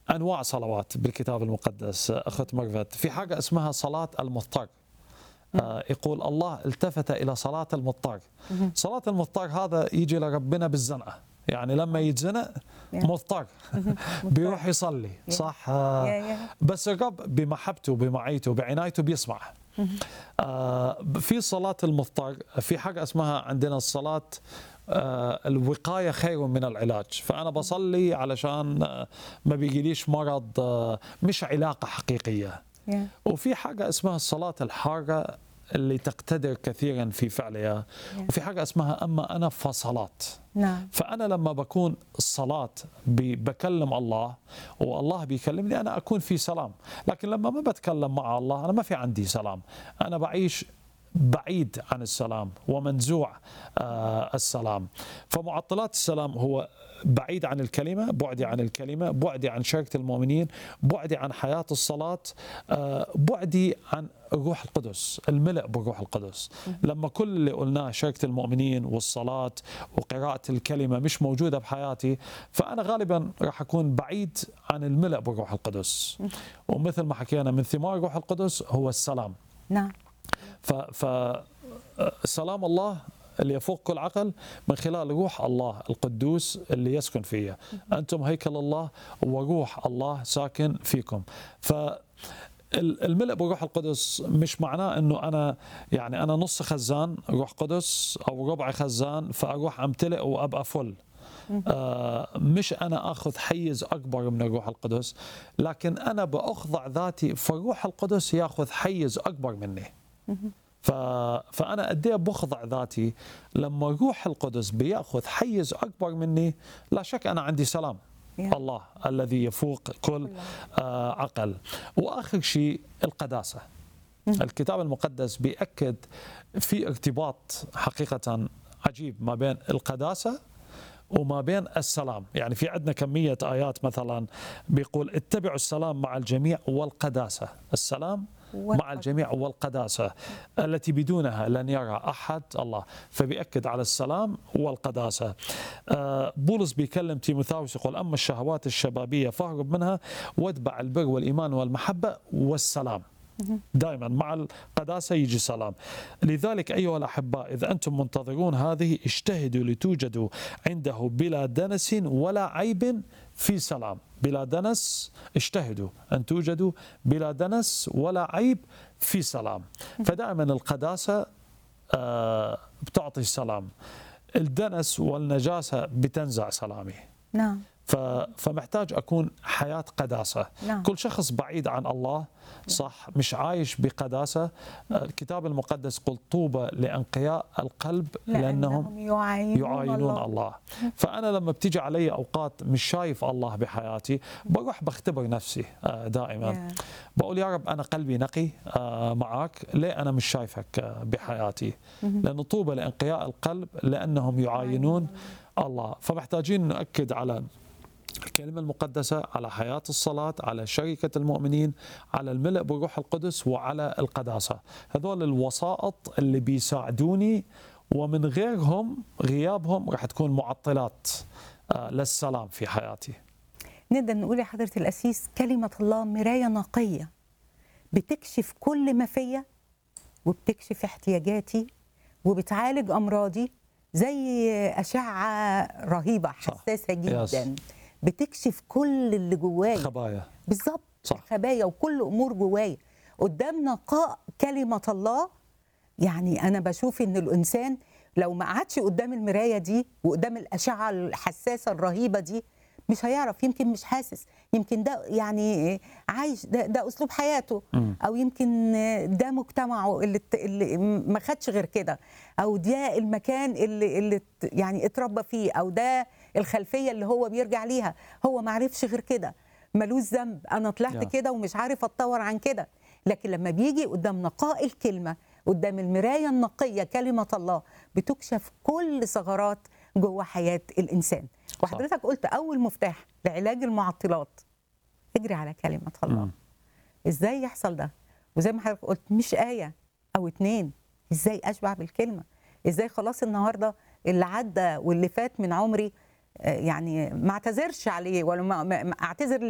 انواع صلوات بالكتاب المقدس اخت مغفت في حاجه اسمها صلاه المضطر آه، يقول الله التفت الى صلاه المضطر صلاه المضطر هذا يجي لربنا بالزنقه يعني لما يتزنق مضطر بيروح يصلي صح آه، يا- يا. بس الرب بمحبته بمعيته بعنايته بيسمع آه، في صلاة المضطر في حاجة اسمها عندنا الصلاة آه، الوقاية خير من العلاج فأنا بصلي علشان آه، ما بيجيليش مرض آه، مش علاقة حقيقية يا. وفي حاجة اسمها الصلاة الحارة اللي تقتدر كثيرا في فعلها وفي حاجة اسمها أما أنا فصلاة نعم فأنا لما بكون الصلاة ب- بكلم الله والله بيكلمني أنا أكون في سلام لكن لما ما بتكلم مع الله أنا ما في عندي سلام أنا بعيش بعيد عن السلام ومنزوع آه، السلام فمعطلات السلام هو بعيد عن الكلمة بعدي عن الكلمة بعدي عن شركة المؤمنين بعدي عن حياة الصلاة آه، بعدي عن الروح القدس الملء بالروح القدس لما كل اللي قلناه شركة المؤمنين والصلاة وقراءة الكلمة مش موجودة بحياتي فأنا غالبا راح أكون بعيد عن الملء بالروح القدس ومثل ما حكينا من ثمار الروح القدس هو السلام نعم ف, ف سلام الله اللي يفوق كل عقل من خلال روح الله القدوس اللي يسكن فيه أنتم هيكل الله وروح الله ساكن فيكم ف الملء بالروح القدس مش معناه انه انا يعني انا نص خزان روح قدس او ربع خزان فاروح امتلئ وابقى فل آه مش انا اخذ حيز اكبر من الروح القدس لكن انا باخضع ذاتي فالروح القدس ياخذ حيز اكبر مني ف... فانا قد ايه بخضع ذاتي لما الروح القدس بياخذ حيز اكبر مني لا شك انا عندي سلام يا. الله الذي يفوق كل آه عقل واخر شيء القداسه الكتاب المقدس بيأكد في ارتباط حقيقة عجيب ما بين القداسة وما بين السلام يعني في عندنا كمية آيات مثلا بيقول اتبعوا السلام مع الجميع والقداسة السلام مع والقداسة. الجميع والقداسة التي بدونها لن يرى أحد الله فبيأكد على السلام والقداسة آه، بولس بيكلم تيموثاوس يقول أما الشهوات الشبابية فاهرب منها واتبع البر والإيمان والمحبة والسلام دائما مع القداسة يجي سلام لذلك أيها الأحباء إذا أنتم منتظرون هذه اجتهدوا لتوجدوا عنده بلا دنس ولا عيب في سلام بلا دنس اجتهدوا أن توجدوا بلا دنس ولا عيب في سلام فدائما القداسة آه، بتعطي السلام الدنس والنجاسة بتنزع سلامي نعم ف- فمحتاج اكون حياه قداسه نعم. كل شخص بعيد عن الله صح مش عايش بقداسه الكتاب المقدس قل طوبى لانقياء القلب لانهم يعاينون, يعاينون الله. الله فأنا لما بتيجي علي أوقات مش شايف الله بحياتي بروح بختبر نفسي آه، دائما يا. بقول يا رب أنا قلبي نقي آه، معك ليه أنا مش شايفك آه، بحياتي لأن طوبى لانقياء القلب لأنهم يعاينون الله فمحتاجين نؤكد على الكلمة المقدسة على حياة الصلاة على شركة المؤمنين على الملء بالروح القدس وعلى القداسة هذول الوسائط اللي بيساعدوني ومن غيرهم غيابهم راح تكون معطلات آه، للسلام في حياتي نقدر نقول يا حضرة الأسيس كلمة الله مراية نقية بتكشف كل ما فيا وبتكشف احتياجاتي وبتعالج أمراضي زي أشعة رهيبة حساسة يس. جدا بتكشف كل اللي جوايا خبايا بالظبط صح. خبايا وكل امور جوايا قدام نقاء كلمه الله يعني انا بشوف ان الانسان لو ما قعدش قدام المرايه دي وقدام الاشعه الحساسه الرهيبه دي مش هيعرف يمكن مش حاسس يمكن ده يعني عايش ده, ده اسلوب حياته مم. او يمكن ده مجتمعه اللي, ات- اللي ما خدش غير كده او ده المكان اللي اللي ات- يعني اتربى فيه او ده الخلفيه اللي هو بيرجع ليها هو ما عرفش غير كده ملوش ذنب انا طلعت يا. كده ومش عارف اتطور عن كده لكن لما بيجي قدام نقاء الكلمه قدام المرايه النقيه كلمه الله بتكشف كل ثغرات جوه حياه الانسان وحضرتك قلت اول مفتاح لعلاج المعطلات اجري على كلمه الله مم. ازاي يحصل ده وزي ما حضرتك قلت مش ايه او اتنين ازاي اشبع بالكلمه ازاي خلاص النهارده اللي عدى واللي فات من عمري آه، يعني ما اعتذرش عليه ولا ما ما- ما اعتذر